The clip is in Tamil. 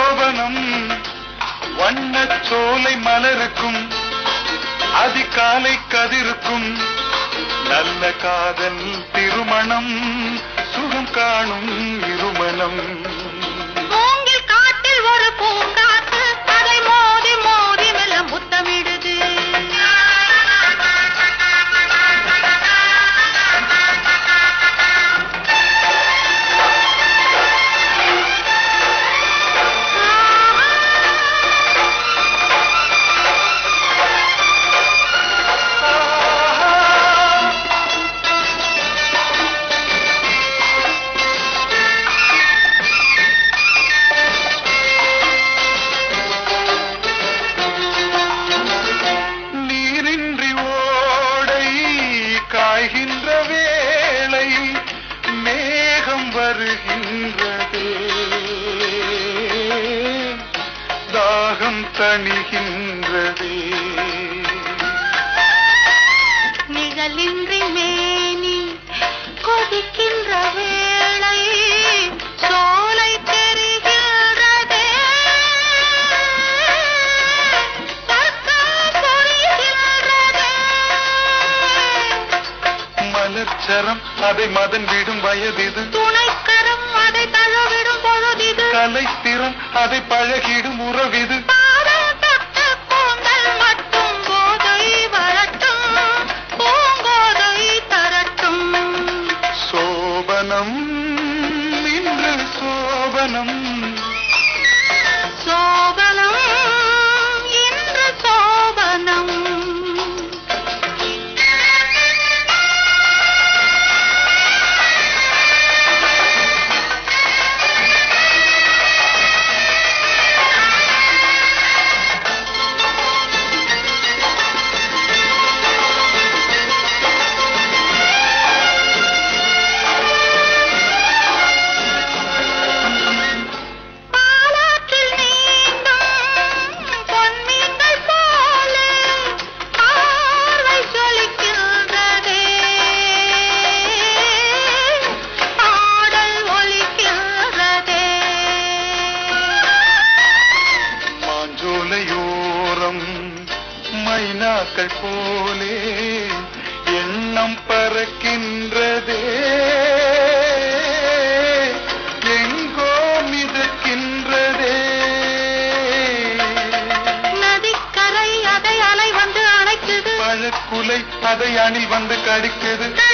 சோபனம் வண்ணச் சோலை மலருக்கும் அதிகாலை கதிருக்கும் நல்ல காதல் திருமணம் சுகம் காணும் இருமணம் மூங்கில் காட்டில் ஒரு பூங்காற்று அதை மோதி மோதி மெல்ல முத்தமிடுது நீரின்றி ஓடை காய்கின்ற வேளை மேகம் வருகின்றது தாகம் தணிகின்றதே நிழலின்றி மேனி கொதிக்கின்ற வேளை சோலை தெரிகிறதே சொர்க்கம் புரிகிறதே மலர்ச்சரம் அதை மதன் விடும் வயதிது துணைக்கரம் அதை தழுவிடும் பொழுதிது கலைத்திறம் அதை பழகிடும் உறவிது பாதம் தொட்ட கூந்தல் மட்டும் போதை வரட்டும் பூங்கோதை தரட்டும் சோபனம் இன்று சோபனம் சோபனம் இன்று சோபனம் பாலாற்றில் நீந்தும் பொன்மீன்கள் போல பார்வை ஜொலிக்கின்றதே பாடல் ஒலிக்கின்றதே மாஞ்சோலையோரம் மைனாக்கள் போலே எண்ணம் பறக்கின்றதே எங்கோ மிதக்கின்றதே நதிக்கரை அதை அலை வந்து அணைக்குது பழக்குலை அதை அணில் வந்து கடிக்குது